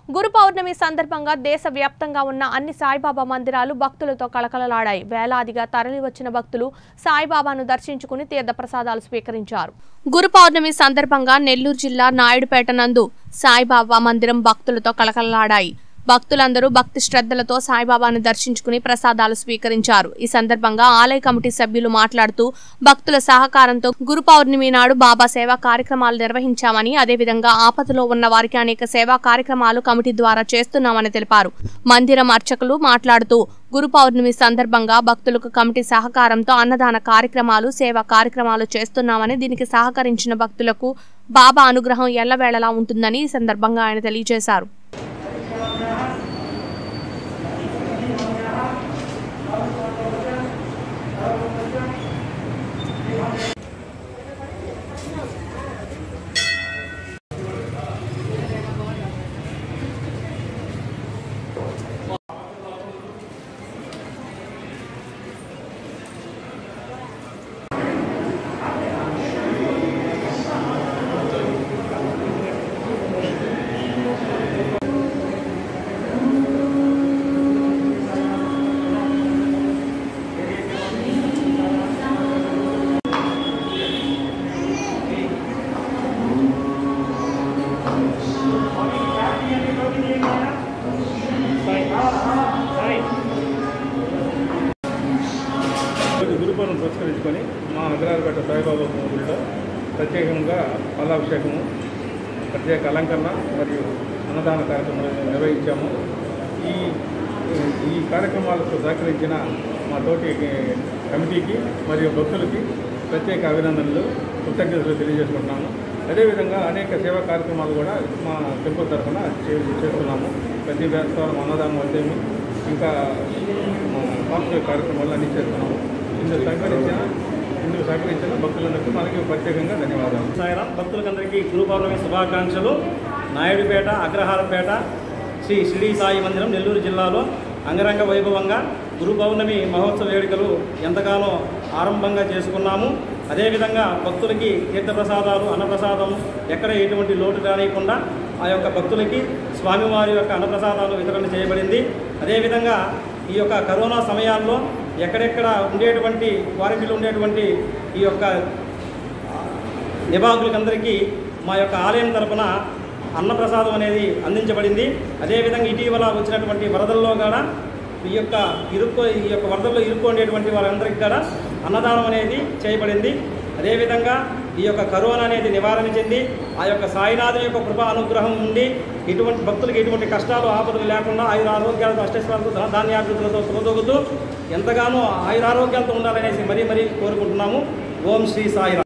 గురు పౌర్ణమి సందర్భంగా దేశవ్యాప్తంగా ఉన్న అన్ని సాయిబాబా మందిరాలు భక్తులతో కళకళలాడాయి వేలాదిగా తరలివచ్చిన భక్తులు సాయిబాబాను దర్శించుకుని తీర్థప్రసాదాలు స్వీకరించారు గురు పౌర్ణమి సందర్భంగా నెల్లూరు జిల్లా నాయుడుపేట నందు సాయిబాబా మందిరం భక్తులతో కళకళలాడాయి భక్తులందరూ భక్తి శ్రద్ధలతో సాయిబాబాను దర్శించుకుని ప్రసాదాలు స్వీకరించారు ఈ సందర్భంగా ఆలయ కమిటీ సభ్యులు మాట్లాడుతూ భక్తుల సహకారంతో గురు పౌర్ణమి నాడు బాబా సేవా కార్యక్రమాలు నిర్వహించామని అదేవిధంగా ఆపదలో ఉన్న వారికి అనేక సేవా కార్యక్రమాలు కమిటీ ద్వారా చేస్తున్నామని తెలిపారు మందిరం అర్చకులు మాట్లాడుతూ గురు పౌర్ణమి సందర్భంగా భక్తులకు కమిటీ సహకారంతో అన్నదాన కార్యక్రమాలు సేవా కార్యక్రమాలు చేస్తున్నామని దీనికి సహకరించిన భక్తులకు బాబా అనుగ్రహం ఎల్లవేళలా ఉంటుందని ఈ సందర్భంగా ఆయన తెలియజేశారు ఈరోజు గురుపౌర్ణం పురస్కరించుకొని మా అగ్రహారపేట సాయిబాబా గుడిలో ప్రత్యేకంగా పాలాభిషేకము ప్రత్యేక అలంకరణ మరియు అన్నదాన కార్యక్రమాలు నిర్వహించాము ఈ ఈ కార్యక్రమాలకు సహకరించిన మా తోటి కమిటీకి మరియు భక్తులకి ప్రత్యేక అభినందనలు కృతజ్ఞతలు తెలియజేసుకుంటున్నాము అదేవిధంగా అనేక సేవా కార్యక్రమాలు కూడా మా టెంపుల్ తరఫున చే- చేస్తున్నాము ప్రతి వేస్తవారం అన్నదానం వద్దేమి ఇంకా మా సాంస్కృతిక కార్యక్రమాలు అన్నీ చేస్తున్నాము ఇందుకు సహకరించిన ఇందుకు సహకరించిన భక్తులందరికీ మనకి ప్రత్యేకంగా ధన్యవాదాలు సాయిరాం భక్తులకందరికీ గురు పౌర్ణమి శుభాకాంక్షలు నాయుడుపేట అగ్రహారపేట శ్రీ షిరిడి సాయి మందిరం నెల్లూరు జిల్లాలో అంగరంగ వైభవంగా గురు పౌర్ణమి మహోత్సవ వేడుకలు ఎంతగానో ఆరంభంగా చేసుకున్నాము అదేవిధంగా భక్తులకి తీర్థప్రసాదాలు అన్నప్రసాదం ఎక్కడ ఎటువంటి లోటు రానియకుండా ఆ యొక్క భక్తులకి స్వామివారి యొక్క అన్నప్రసాదాలు వితరణ చేయబడింది అదేవిధంగా ఈ యొక్క కరోనా సమయాల్లో ఎక్కడెక్కడ ఉండేటువంటి క్వారంటైన్లో ఉండేటువంటి ఈ యొక్క నివాకులకందరికీ మా యొక్క ఆలయం తరపున అన్నప్రసాదం అనేది అందించబడింది అదేవిధంగా ఇటీవల వచ్చినటువంటి వరదల్లో కూడా ఈ యొక్క ఇరుక్కో ఈ యొక్క వరదల్లో ఇరుక్కోండేటువంటి వారందరికీ కూడా అన్నదానం అనేది చేయబడింది అదేవిధంగా ఈ యొక్క కరోనా అనేది నివారణ చెంది ఆ యొక్క సాయినాథుని యొక్క కృపా అనుగ్రహం ఉండి ఇటువంటి భక్తులకు ఎటువంటి కష్టాలు ఆపదలు లేకుండా ఆయుర ఆరోగ్యాలతో అష్టైశ్వర్యాలతో ధన ధాన్యాభివృద్ధులతో తోదొగుతూ ఎంతగానో ఆయురారోగ్యాలతో ఉండాలనేసి మరీ మరీ కోరుకుంటున్నాము ఓం శ్రీ సాయిరామ్